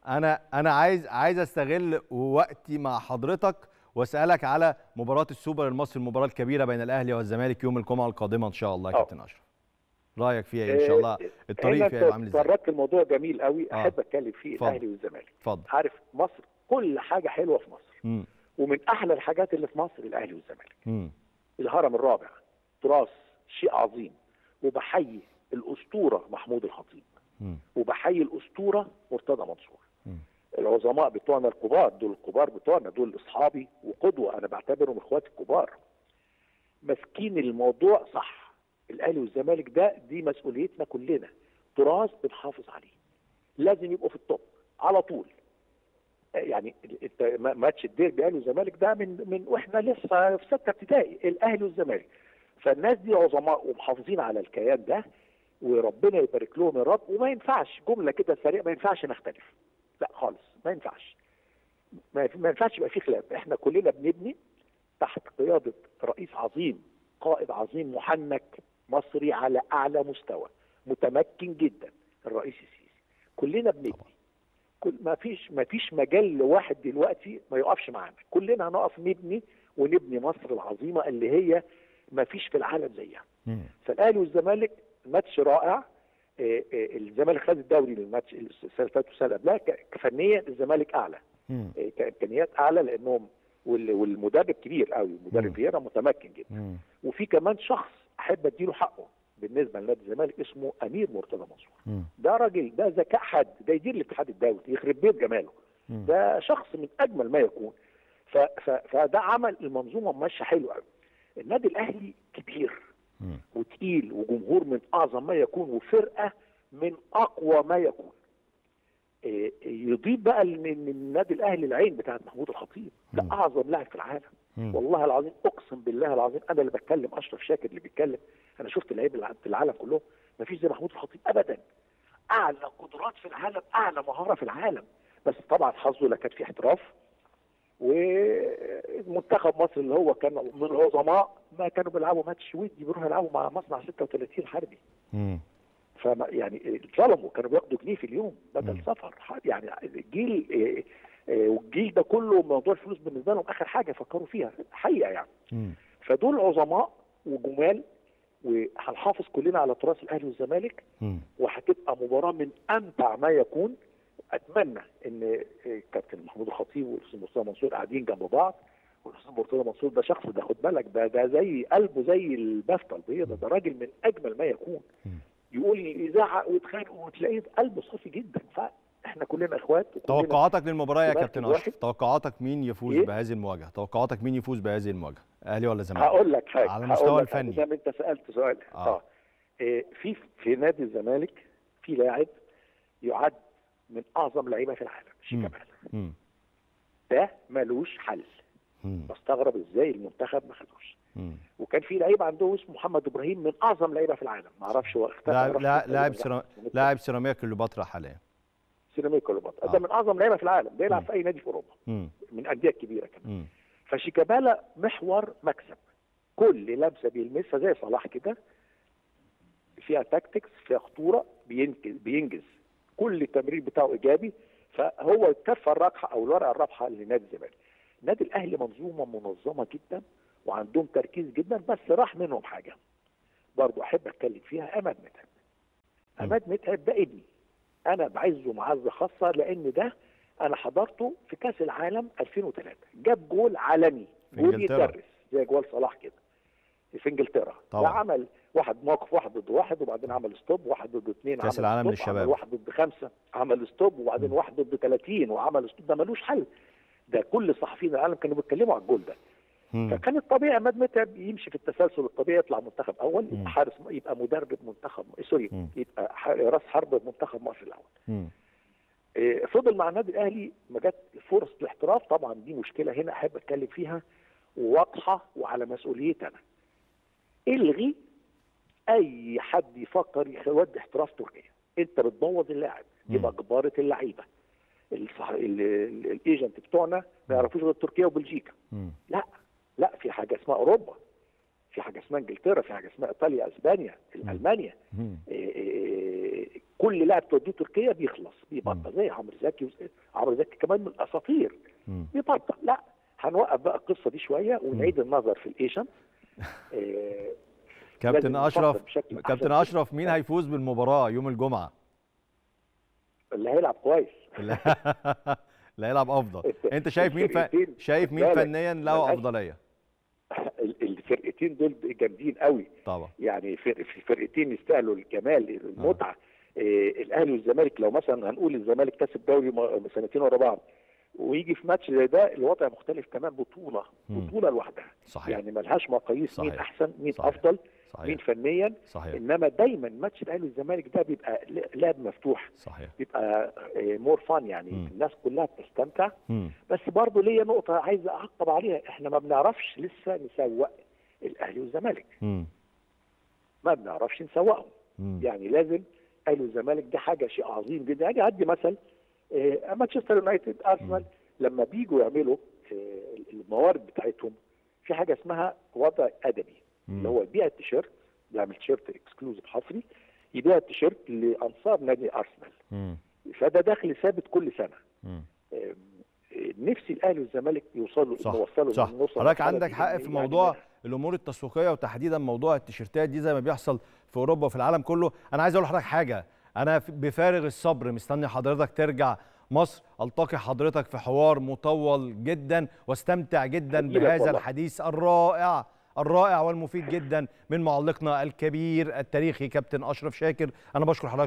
انا انا عايز عايز استغل وقتي مع حضرتك واسالك على مباراه السوبر المصري المباراه الكبيره بين الاهلي والزمالك يوم الجمعه القادمه ان شاء الله يا آه. كابتن اشرف رايك فيها إيه ان شاء الله الطريق هنا فيها انت هيبقى عامل ازاي اتطرقت الموضوع جميل قوي آه. احب اتكلم فيه اتفضل. الاهلي والزمالك اتفضل عارف مصر كل حاجه حلوه في مصر مم. ومن احلى الحاجات اللي في مصر الاهلي والزمالك مم. الهرم الرابع تراث شيء عظيم وبحيي الاسطوره محمود الخطيب مم. وبحيي الاسطوره مرتضى منصور مم. العظماء بتوعنا الكبار دول الكبار بتوعنا دول اصحابي وقدوه انا بعتبرهم اخواتي الكبار ماسكين الموضوع صح الاهلي والزمالك ده دي مسؤوليتنا كلنا تراث بنحافظ عليه لازم يبقوا في التوب على طول يعني انت ما- ماتش الديربي اهلي والزمالك ده من من واحنا لسه في سته ابتدائي الاهلي والزمالك فالناس دي عظماء ومحافظين على الكيان ده وربنا يبارك لهم يا رب وما ينفعش جمله كده سريعه ما ينفعش نختلف لا خالص ما ينفعش ما ما ينفعش يبقى في خلاف احنا كلنا بنبني تحت قياده رئيس عظيم قائد عظيم محنك مصري على اعلى مستوى متمكن جدا الرئيس السيسي كلنا بنبني كل ما فيش ما فيش مجال لواحد دلوقتي ما يقفش معانا كلنا هنقف نبني ونبني مصر العظيمه اللي هي ما فيش في العالم زيها مم. فالاهلي والزمالك ماتش رائع آه، آه، الزمالك خد الدوري للماتش السنه اللي فاتت والسنه اللي قبلها ك- فنيا الزمالك اعلى مم. آه، كامكانيات اعلى لانهم وال- والمدرب كبير قوي مم. المدرب فييرا متمكن جدا مم. وفي كمان شخص احب اديله حقه بالنسبه لنادي الزمالك اسمه امير مرتضى منصور مم. ده راجل ده ذكاء حد ده يدير الاتحاد الدولي يخرب بيت جماله مم. ده شخص من اجمل ما يكون ف ف فده عمل المنظومه ماشيه حلو قوي النادي الاهلي كبير مم. وتقيل وجمهور من اعظم ما يكون وفرقه من اقوى ما يكون إيه، يضيف بقى ان إن النادي الاهلي العين بتاعت محمود الخطيب ده مم. اعظم لاعب في العالم مم. والله العظيم اقسم بالله العظيم انا اللي بتكلم اشرف شاكر اللي بيتكلم انا شفت لعيبه الع- في العالم كلهم ما فيش زي محمود الخطيب ابدا اعلى قدرات في العالم اعلى مهاره في العالم بس طبعا حظه لا كانت في احتراف ومنتخب مصر اللي هو كان من العظماء ما كانوا بيلعبوا ماتش ودي بيروحوا يلعبوا مع مصنع 36 حربي مم. فما يعني اتظلموا كانوا بياخدوا جنيه في اليوم بدل مم. سفر يعني الجيل إيه، إيه، والجيل ده كله موضوع الفلوس بالنسبه لهم اخر حاجه فكروا فيها حقيقه يعني مم. فدول عظماء وجمال وهنحافظ كلنا على تراث الاهلي والزمالك مم. وهتبقى مباراه من امتع ما يكون اتمنى ان كابتن محمود الخطيب والاستاذ مرتضى منصور قاعدين جنب بعض والاستاذ مرتضى منصور ده شخص ده خد بالك ده ده زي قلبه زي البفته البيضاء ده راجل من اجمل ما يكون مم. يقول يزعق ويتخانق وتلاقيه قلبه صافي جدا فاحنا كلنا اخوات وكلنا توقعاتك للمباراه يا في كابتن مركز اشرف واحد. توقعاتك مين يفوز إيه؟ بهذه المواجهه توقعاتك مين يفوز بهذه المواجهه اهلي ولا زمالك هقول لك حاجه على هقول المستوى لك حاجة. الفني. زي ما انت سالت سؤال آه. اه, إيه في في نادي الزمالك في لاعب يعد من اعظم لعيبه في العالم شيكابالا مم. ده ملوش حل مم. بستغرب ازاي المنتخب ما خدوش مم. وكان في لعيب عنده اسمه محمد ابراهيم من اعظم لعيبه في العالم ما اعرفش هو اختفى لاعب راح لاعب فين لاعب تقريباً. سيرا- راح لاعب سيراميكا كليوباترا حاليا سيراميكا كليوباترا آه. ده من اعظم لعيبه في العالم بيلعب مم. في اي نادي في اوروبا مم. من الانديه الكبيره كمان مم. فشيكابالا محور مكسب كل لمسه بيلمسها زي صلاح كده فيها تاكتكس فيها خطوره بينجز بينجز كل التمرير بتاعه ايجابي فهو الكفه الرابحه او الورقه الرابحه لنادي الزمالك. النادي الاهلي منظومه منظمه جدا وعندهم تركيز جدا بس راح منهم حاجه. برضو احب اتكلم فيها اماد متعب. اماد متعب ده ابني. انا بعزه معزه خاصه لان ده انا حضرته في كاس العالم 2003 جاب جول عالمي في جول إنجلترا. يتدرس زي جوال صلاح كده في انجلترا طبعا. ده عمل واحد موقف واحد ضد واحد وبعدين عمل ستوب واحد ضد اثنين كأس عمل العالم ستوب، للشباب. عمل واحد ضد خمسه عمل ستوب وبعدين م. واحد ضد 30 وعمل ستوب ده ملوش حل ده كل صحفيين العالم كانوا بيتكلموا على الجول ده مم. فكان الطبيعي عماد متعب يمشي في التسلسل الطبيعي يطلع منتخب اول مم. يبقى حارس يبقى مدرب منتخب سوري مم. يبقى ح- راس حرب منتخب مصر الاول مم. إيه، فضل مع النادي الاهلي ما جت فرص الاحتراف طبعا دي مشكله هنا احب اتكلم فيها واضحه وعلى مسؤوليتي انا الغي اي حد يفكر يودي احتراف تركيا انت بتبوظ اللاعب دي مم. مجبره اللعيبه الصح... ال- ال- الايجنت بتوعنا ما يعرفوش غير تركيا وبلجيكا مم. لا لا في حاجه اسمها اوروبا في حاجه اسمها انجلترا في حاجه اسمها ايطاليا اسبانيا المانيا مم. إيه، إيه، كل لاعب توديه تركيا بيخلص بيبطل زي عمرو زكي وز- عمرو زكي كمان من الاساطير مم. بيبطل لا هنوقف بقى القصه دي شويه ونعيد النظر في الايشن آه، كابتن لازم اشرف نفكر بشكل كابتن أحسن. اشرف مين هيفوز بالمباراه يوم الجمعه اللي هيلعب كويس اللي اللي هيلعب افضل انت شايف مين ف... الفرقتين شايف مين بالك، فنيا له ملهاش- افضليه ال- الفرقتين دول جامدين قوي طبعا يعني فرق في فرقتين يستاهلوا الجمال المتعه إيه الاهلي والزمالك لو مثلا هنقول الزمالك كسب دوري م- سنتين ورا بعض ويجي في ماتش زي ده الوضع مختلف كمان بطوله مم. بطوله لوحدها صحيح يعني ملهاش مقاييس مين صحيح. احسن مين صحيح. افضل مين صحيح فنيا صحيح انما دايما ماتش الاهلي والزمالك ده بيبقى ل- لعب مفتوح صحيح بيبقى مور فان يعني مم. الناس كلها بتستمتع مم. بس برضه ليا نقطه عايز اعقب عليها احنا ما بنعرفش لسه نسوق الاهلي والزمالك مم. ما بنعرفش نسوقهم مم. يعني لازم اهلي والزمالك ده حاجه شيء عظيم جدا يعني ادي مثل آه، مانشستر يونايتد ارسنال لما بيجوا يعملوا آه، الموارد بتاعتهم في حاجه اسمها وضع ادبي اللي هو يبيع التيشيرت يعمل تيشيرت اكسكلوزيف حصري يبيع التيشيرت لانصار نادي ارسنال مم. فده دخل ثابت كل سنه مم. آه، آه، نفسي الاهلي والزمالك يوصلوا صح نوصلوا صح نوصل حضرتك لمرحلة عندك دي حق إن في يعني موضوع الامور التسويقيه وتحديدا موضوع التيشيرتات دي زي ما بيحصل في اوروبا وفي العالم كله انا عايز اقول لحضرتك حاجه انا ف- بفارغ الصبر مستني حضرتك ترجع مصر التقي حضرتك في حوار مطول جدا واستمتع جدا هجيلك بهذا والله. الحديث الرائع الرائع والمفيد جدا من معلقنا الكبير التاريخي كابتن اشرف شاكر انا بشكر حضرتك